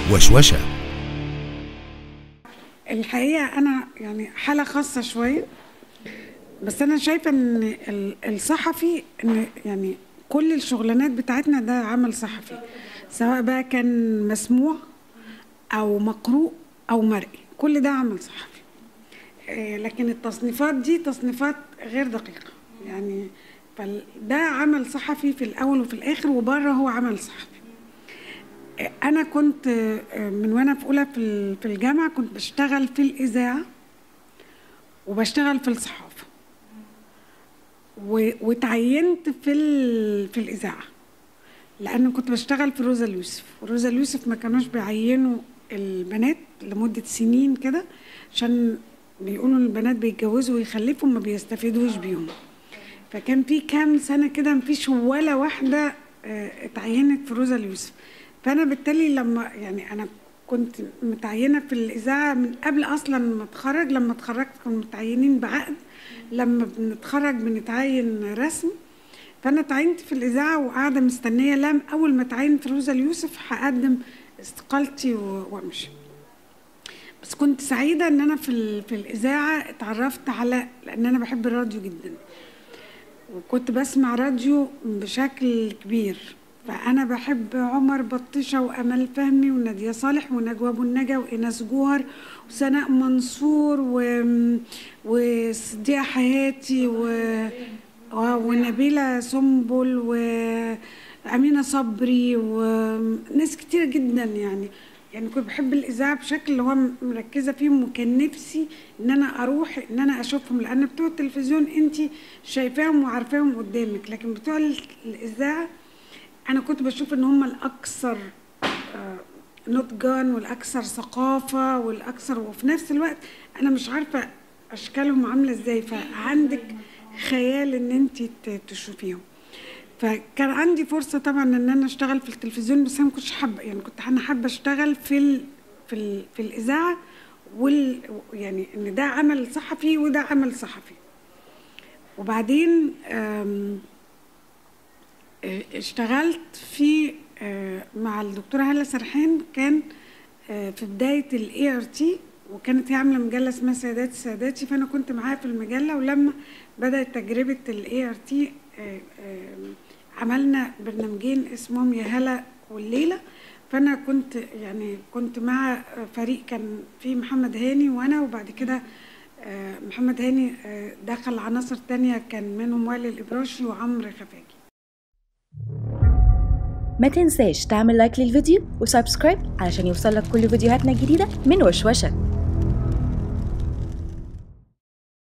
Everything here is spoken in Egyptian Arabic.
وشوشة الحقيقة أنا يعني حالة خاصة شوية بس أنا شايفة إن ال- الصحفي إن يعني كل الشغلانات بتاعتنا ده عمل صحفي سواء بقى كان مسموع أو مقروء أو مرئي كل ده عمل صحفي آه، لكن التصنيفات دي تصنيفات غير دقيقة يعني فده عمل صحفي في الأول وفي الآخر وبره هو عمل صحفي انا كنت آه، من وانا في اولى في ال- في الجامعه كنت بشتغل في الاذاعه وبشتغل في الصحافه و- واتعينت في ال- في الاذاعه لان كنت بشتغل في روزا اليوسف وروزا اليوسف ما كانوش بيعينوا البنات لمده سنين كده عشان بيقولوا البنات بيتجوزوا ويخلفوا ما بيستفيدوش بيهم فكان في كام سنه كده مفيش ولا واحده آه، اتعينت في روزا اليوسف فانا بالتالي لما يعني انا كنت متعينه في الاذاعه من قبل اصلا ما اتخرج لما اتخرجت كنا متعينين بعقد لما بنتخرج بنتعين رسمي فانا اتعينت في الاذاعه وقاعده مستنيه لم اول ما اتعين في روزا اليوسف هقدم استقالتي و- وامشي بس كنت سعيده ان انا في ال- في الاذاعه اتعرفت على لان انا بحب الراديو جدا وكنت بسمع راديو بشكل كبير فأنا بحب عمر بطيشة وأمل فهمي ونادية صالح ونجوى أبو النجا وإيناس جوهر وسناء منصور و... وصديقة حياتي و... و- ونبيلة سنبل وأمينة صبري وناس كتير جدا يعني يعني كنت بحب الإذاعة بشكل اللي هو مركزة فيهم وكان نفسي إن أنا أروح إن أنا أشوفهم لأن بتوع التلفزيون أنت شايفاهم وعارفاهم قدامك لكن بتوع ال- الإذاعة أنا كنت بشوف إن هم الأكثر آه، نضجا والأكثر ثقافة والأكثر وفي نفس الوقت أنا مش عارفة أشكالهم عاملة إزاي فعندك خيال إن أنت ت- تشوفيهم فكان عندي فرصة طبعا ان انا اشتغل في التلفزيون بس انا ما كنتش حابة يعني كنت انا حابة اشتغل في ال في ال في الاذاعة وال يعني ان ده عمل صحفي وده عمل صحفي وبعدين آم، اه، اشتغلت في اه، مع الدكتورة هالة سرحان كان اه، في بداية الاي ار تي وكانت هي عاملة مجلة اسمها ساداتي ساداتي فأنا كنت معاها في المجلة ولما بدأت تجربة الاي ار تي عملنا برنامجين اسمهم يا هلا والليلة فأنا كنت يعني كنت مع فريق كان فيه محمد هاني وأنا وبعد كده اه، محمد هاني اه، دخل عناصر تانية كان منهم وائل الإبراشي وعمرو خفاجي ما تنساش تعمل لايك للفيديو وسبسكرايب علشان يوصلك كل فيديوهاتنا الجديدة من وشوشة